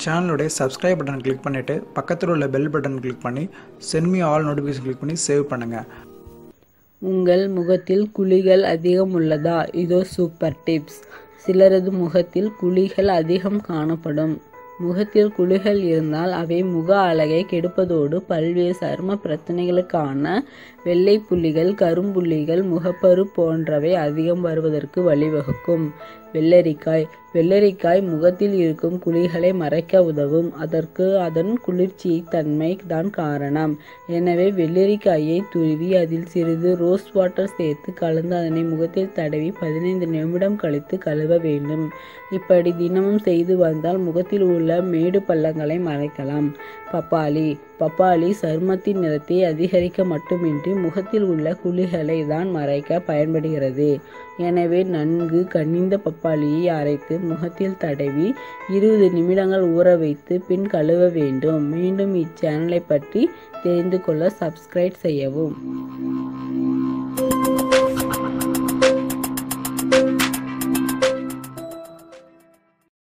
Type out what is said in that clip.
சேனலுடைய subscribe button click பண்ணிவிட்டு பக்கத்தில் உள்ள பெல் பட்டன் கிளிக் பண்ணி சென்மி ஆல் நோட்டிஃபிகேஷன் கிளிக் பண்ணி சேவ் பண்ணுங்கள் உங்கள் முகத்தில் குழிகள் அதிகம் உள்ளதா இதோ சூப்பர் டிப்ஸ் சிலரது முகத்தில் குழிகள் அதிகம் காணப்படும் முகத்தில் குழிகள் இருந்தால் அவை முக அழகை கெடுப்பதோடு பல்வேறு சரும பிரச்சனைகளுக்கான வெள்ளை புள்ளிகள் கரும்புள்ளிகள் முகப்பரு போன்றவை அதிகம் வருவதற்கு வழிவகுக்கும் வெள்ளரிக்காய் வெள்ளரிக்காய் முகத்தில் இருக்கும் குழிகளை மறைக்க உதவும் அதற்கு அதன் குளிர்ச்சி தன்மை தான் காரணம் எனவே வெள்ளரிக்காயை துருவி அதில் சிறிது ரோஸ் வாட்டர் சேர்த்து கலந்து அதனை முகத்தில் தடவி பதினைந்து நிமிடம் கழித்து கழுவ வேண்டும் இப்படி தினமும் செய்து வந்தால் முகத்தில் உள்ள மேடு பள்ளங்களை மறைக்கலாம் பப்பாளி பப்பாளி சருமத்தின் நிறத்தை அதிகரிக்க மட்டுமின்றி முகத்தில் உள்ள குழிகளை தான் மறைக்க பயன்படுகிறது எனவே நன்கு கனிந்த பப்பாளியை அரைத்து முகத்தில் தடவி இருபது நிமிடங்கள் ஊற வைத்து பின் கழுவ வேண்டும் மீண்டும் இச்சேனலை பற்றி தெரிந்து கொள்ள சப்ஸ்கிரைப் செய்யவும்